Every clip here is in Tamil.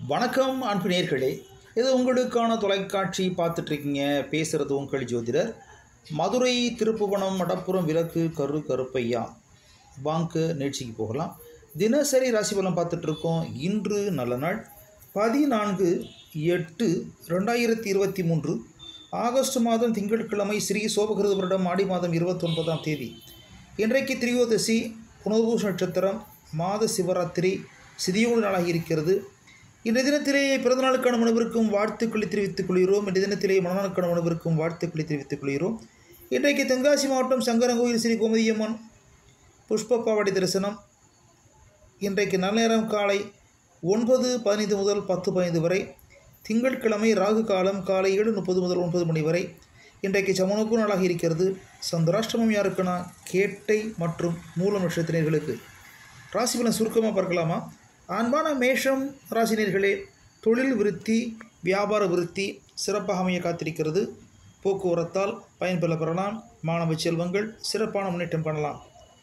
வணக்கம் அன்பு நேர்களே இது உங்களுக்கான தொலைக்காட்சி பார்த்துட்ருக்கீங்க பேசுகிறது உங்கள் ஜோதிடர் மதுரை திருப்புவனம் மடப்புறம் விளக்கு கரு கருப்பையா வாங்க நிகழ்ச்சிக்கு போகலாம் தினசரி ராசி பலன் பார்த்துட்ருக்கோம் இன்று நல்ல நாள் பதினான்கு எட்டு ரெண்டாயிரத்தி இருபத்தி மூன்று ஆகஸ்ட் மாதம் திங்கட்கிழமை ஸ்ரீ சோபகிருத வருடம் ஆடி மாதம் இருபத்தொன்பதாம் தேதி இன்றைக்கு திரியோதசி புனர்பூச நட்சத்திரம் மாத சிவராத்திரி சிதியோடு நாளாகி இருக்கிறது இன்றைய தினத்திலேயே பிறந்தநாளுக்கான மனுவிற்கும் வாழ்த்துக்களை தெரிவித்துக் கொள்கிறோம் இன்றைய தினத்திலேயே மனநாளுக்கான மனுவிற்கும் வாழ்த்துக்களை தெரிவித்துக் கொள்கிறோம் இன்றைக்கு தென்காசி மாவட்டம் சங்கரங்கோயில் ஸ்ரீ கோமதியம்மன் புஷ்பப்பாவடி தரிசனம் இன்றைக்கு நன்னேரம் காலை ஒன்பது பதினைந்து முதல் பத்து பதினைந்து வரை திங்கட்கிழமை ராகு காலம் காலை ஏழு முப்பது முதல் ஒன்பது மணி வரை இன்றைக்கு சமணக்கு நாளாக இருக்கிறது சந்திராஷ்டமம் யாருக்குன்னா கேட்டை மற்றும் மூலம் நட்சத்திரர்களுக்கு ராசி பலன் சுருக்கமாக பார்க்கலாமா அன்பான மேஷம் ராசினியர்களே தொழில் விருத்தி வியாபார விருத்தி சிறப்பாக அமைய காத்திருக்கிறது போக்குவரத்தால் பயன்பெற பெறலாம் மாணவ செல்வங்கள் சிறப்பான முன்னேற்றம் காணலாம்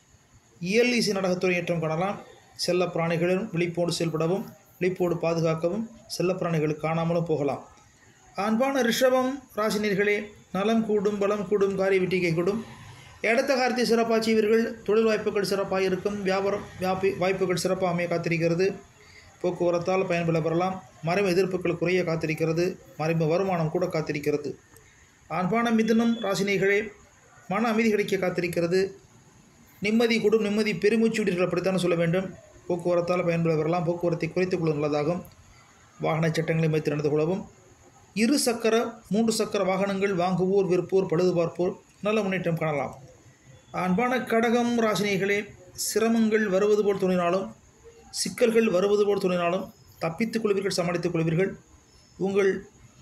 இயல்இசி நாடகத்துறை ஏற்றம் காணலாம் செல்ல பிராணிகளும் விழிப்போடு செயல்படவும் விழிப்போடு பாதுகாக்கவும் செல்ல பிராணிகள் காணாமலும் போகலாம் அன்பான ரிஷபம் ராசினியர்களே நலம் கூடும் பலம் கூடும் காரிய வெட்டிகை கூடும் இடத்த காரியத்தை சிறப்பாக செய்வீர்கள் தொழில் வாய்ப்புகள் சிறப்பாக இருக்கும் வியாபாரம் வியாபி வாய்ப்புகள் சிறப்பாக அமைய காத்திருக்கிறது போக்குவரத்தால் பயன்பெற பெறலாம் மறைமுக எதிர்ப்புகள் குறைய காத்திருக்கிறது மறைமுக வருமானம் கூட காத்திருக்கிறது அன்பான மிதுனம் ராசினிகளே மன அமைதி கிடைக்க காத்திருக்கிறது நிம்மதி குடும் நிம்மதி பெருமூச்சுடீர்கள் அப்படித்தான் சொல்ல வேண்டும் போக்குவரத்தால் பயன்பெற பெறலாம் போக்குவரத்தை குறைத்துக் கொள்ள நல்லதாகும் வாகன சட்டங்களை வைத்து நடந்து கொள்ளவும் இரு சக்கர மூன்று சக்கர வாகனங்கள் வாங்குவோர் விற்போர் பழுது பார்ப்போர் நல்ல முன்னேற்றம் காணலாம் அன்பான கடகம் ராசினிகளே சிரமங்கள் வருவது போல் தோன்றினாலும் சிக்கல்கள் வருவது போல் தோன்றினாலும் தப்பித்துக் கொள்வீர்கள் சமாளித்துக் கொள்வீர்கள் உங்கள்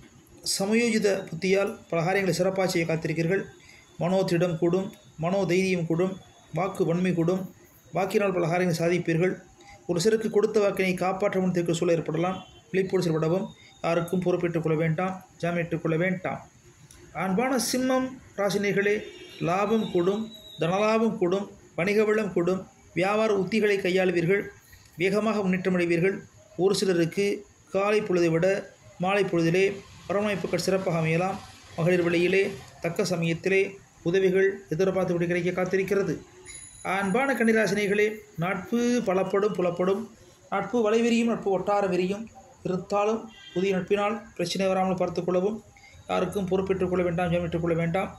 சமயோஜித புத்தியால் பல காரியங்களை சிறப்பாக செய்ய காத்திருக்கிறீர்கள் மனோதிடம் கூடும் மனோ தைரியம் கூடும் வாக்கு வன்மை கூடும் வாக்கினால் பல காரியங்களை சாதிப்பீர்கள் ஒரு சிறுக்கு கொடுத்த வாக்கினை காப்பாற்ற முடித்திருக்க சூழல் ஏற்படலாம் விழிப்போடு செயல்படவும் யாருக்கும் பொறுப்பேற்றுக் கொள்ள வேண்டாம் ஜாமீட்டுக் கொள்ள வேண்டாம் அன்பான சிம்மம் ராசினிகளே லாபம் கூடும் தனலாபம் கூடும் வணிக வளம் கூடும் வியாபார உத்திகளை கையாளுவீர்கள் வேகமாக முன்னேற்றமடைவீர்கள் ஒரு சிலருக்கு காலை பொழுதை விட மாலை பொழுதிலே வரவணைப்புகள் சிறப்பாக அமையலாம் மகளிர் வழியிலே தக்க சமயத்திலே உதவிகள் எதிர்பார்த்துவிட்டு கிடைக்க காத்திருக்கிறது அன்பான கன்னிராசினிகளே நட்பு பலப்படும் புலப்படும் நட்பு வலைவிரியும் நட்பு ஒட்டார விரியும் இருந்தாலும் புதிய நட்பினால் பிரச்சனை வராமல் பார்த்துக்கொள்ளவும் யாருக்கும் பொறுப்பேற்றுக் கொள்ள வேண்டாம் ஜாமீட்டுக் கொள்ள வேண்டாம்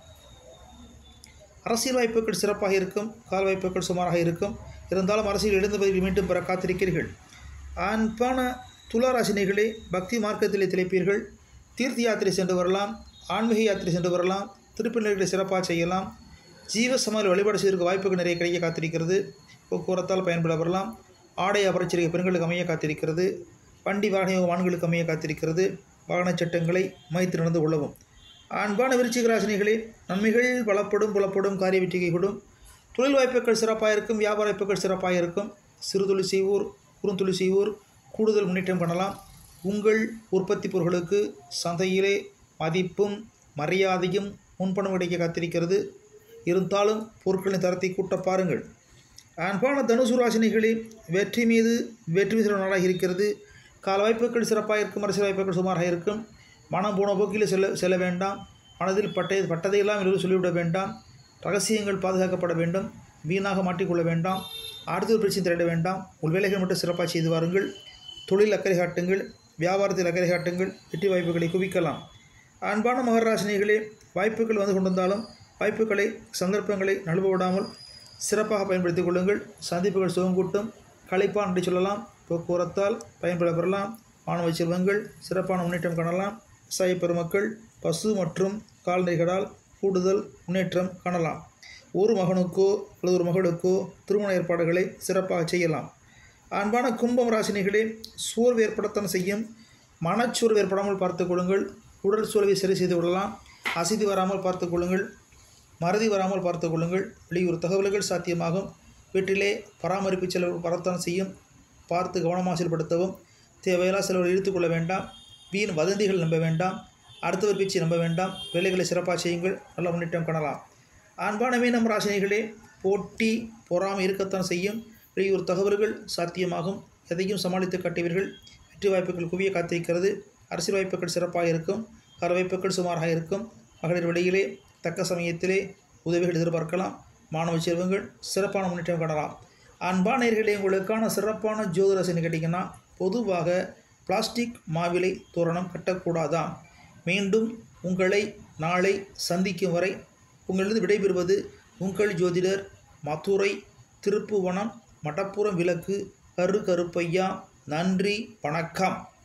அரசியல் வாய்ப்புகள் சிறப்பாக இருக்கும் கால் வாய்ப்புகள் சுமாராக இருக்கும் இருந்தாலும் அரசியல் எழுந்த பதவியில் மீண்டும் பெற காத்திருக்கிறீர்கள் அன்பான துளாராசினிகளே பக்தி மார்க்கத்திலே திளைப்பீர்கள் தீர்த்த யாத்திரை சென்று வரலாம் ஆன்மீக யாத்திரை சென்று வரலாம் திருப்பினர்களை சிறப்பாக செய்யலாம் ஜீவ சமாதி வழிபாடு செய்வதற்கு வாய்ப்புகள் நிறைய கிடைக்க காத்திருக்கிறது போக்குவரத்தால் பயன்பட வரலாம் ஆடை அபரிச்சரிக்கை பெண்களுக்கு அமைய காத்திருக்கிறது வண்டி வாகன ஆண்களுக்கு அமைய காத்திருக்கிறது வாகன சட்டங்களை மைத்து நடந்து கொள்ளவும் அன்பான விருச்சிக ராசினிகளே நன்மைகள் பலப்படும் புலப்படும் காரிய வெற்றிகை கூடும் தொழில் வாய்ப்புகள் சிறப்பாக இருக்கும் வியாபார வாய்ப்புகள் சிறப்பாக இருக்கும் சிறு தொழில் செய்வோர் குறுந்தொழில் செய்வோர் கூடுதல் முன்னேற்றம் பண்ணலாம் உங்கள் உற்பத்தி பொருட்களுக்கு சந்தையிலே மதிப்பும் மரியாதையும் முன்பணம் கிடைக்க காத்திருக்கிறது இருந்தாலும் பொருட்களின் தரத்தை கூட்ட பாருங்கள் அன்பான தனுசு ராசினிகளே வெற்றி மீது வெற்றி சில நாளாக இருக்கிறது கால வாய்ப்புகள் சிறப்பாக இருக்கும் அரசியல் வாய்ப்புகள் சுமாராக இருக்கும் மனம் போன போக்கில் செல்ல செல்ல வேண்டாம் மனதில் பட்டை பட்டதையெல்லாம் எழுத சொல்லிவிட வேண்டாம் ரகசியங்கள் பாதுகாக்கப்பட வேண்டும் வீணாக மாட்டிக்கொள்ள வேண்டாம் அடுத்த பிரச்சனை திரட வேண்டாம் உங்கள் வேலைகள் மட்டும் சிறப்பாக செய்து வாருங்கள் தொழில் அக்கறை காட்டுங்கள் வியாபாரத்தில் அக்கறை காட்டுங்கள் வெற்றி வாய்ப்புகளை குவிக்கலாம் அன்பான மகராசினிகளே வாய்ப்புகள் வந்து கொண்டிருந்தாலும் வாய்ப்புகளை சந்தர்ப்பங்களை நழுவ விடாமல் சிறப்பாக பயன்படுத்திக் கொள்ளுங்கள் சந்திப்புகள் சுகங்கூட்டும் களைப்பான் என்று சொல்லலாம் போக்குவரத்தால் பயன்பெற பெறலாம் மாணவ செல்வங்கள் சிறப்பான முன்னேற்றம் காணலாம் விவசாய பெருமக்கள் பசு மற்றும் கால்நடைகளால் கூடுதல் முன்னேற்றம் காணலாம் ஒரு மகனுக்கோ அல்லது ஒரு மகளுக்கோ திருமண ஏற்பாடுகளை சிறப்பாக செய்யலாம் அன்பான கும்பம் ராசினிகளே சோர்வு ஏற்படத்தான் செய்யும் மனச்சோர்வு ஏற்படாமல் பார்த்துக் கொள்ளுங்கள் உடல் சோர்வை சரி செய்து விடலாம் அசதி வராமல் பார்த்துக் கொள்ளுங்கள் மறதி வராமல் பார்த்துக் கொள்ளுங்கள் வெளியூர் தகவல்கள் சாத்தியமாகும் வீட்டிலே பராமரிப்பு செலவு வரத்தான் செய்யும் பார்த்து கவனமாக செயல்படுத்தவும் தேவையில்லா செலவுகளை இழுத்துக்கொள்ள வேண்டாம் வீண் வதந்திகள் நம்ப வேண்டாம் அடுத்தவர் பேச்சை நம்ப வேண்டாம் வேலைகளை சிறப்பாக செய்யுங்கள் நல்ல முன்னேற்றம் காணலாம் அன்பான மீனம் ராசினிகளே போட்டி பொறாமை இருக்கத்தான் செய்யும் வெளியூர் தகவல்கள் சாத்தியமாகும் எதையும் சமாளித்து காட்டுவீர்கள் வெற்றி வாய்ப்புகள் குவிய காத்திருக்கிறது அரசியல் வாய்ப்புகள் சிறப்பாக இருக்கும் கர வாய்ப்புகள் சுமாராக இருக்கும் மகளிர் வழியிலே தக்க சமயத்திலே உதவிகள் எதிர்பார்க்கலாம் மாணவ செல்வங்கள் சிறப்பான முன்னேற்றம் காணலாம் அன்பான நேயர்களே உங்களுக்கான சிறப்பான ஜோதிரசனை கேட்டிங்கன்னா பொதுவாக பிளாஸ்டிக் மாவிலை தோரணம் கட்டக்கூடாதாம் மீண்டும் உங்களை நாளை சந்திக்கும் வரை உங்களிடம் விடைபெறுவது உங்கள் ஜோதிடர் மதுரை திருப்புவனம் மடப்புறம் விளக்கு கரு கருப்பையா நன்றி வணக்கம்